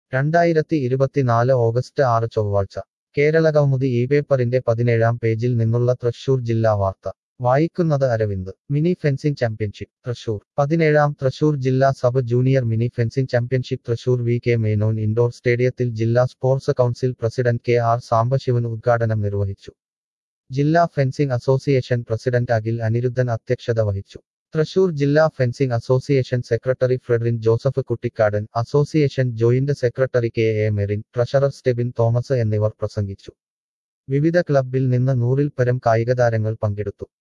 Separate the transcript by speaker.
Speaker 1: രണ്ടായിരത്തി ഇരുപത്തിനാല് ഓഗസ്റ്റ് ആറ് ചൊവ്വാഴ്ച കേരളകൗമുദി ഈ പേപ്പറിന്റെ പതിനേഴാം പേജിൽ നിന്നുള്ള തൃശൂർ ജില്ലാ വാർത്ത വായിക്കുന്നത് Aravind mini fencing championship Thrissur പതിനേഴാം തൃശൂർ ജില്ലാ sub junior mini fencing championship Thrissur V K Menon indoor സ്റ്റേഡിയത്തിൽ ജില്ലാ sports council president K R Sambasivan ഉദ്ഘാടനം നിർവഹിച്ചു ജില്ലാ fencing association president Akhil Aniruddhan അധ്യക്ഷത വഹിച്ചു തൃശൂർ ജില്ലാ fencing association secretary Frederin Joseph Kuttikkadan association joint secretary K A Merin treasurer Stebin Thomas എന്നിവർ പ്രസംഗിച്ചു വിവിധ ക്ലബ്ബിൽ നിന്ന് നൂറിൽ പരം കായികതാരങ്ങൾ പങ്കെടുത്തു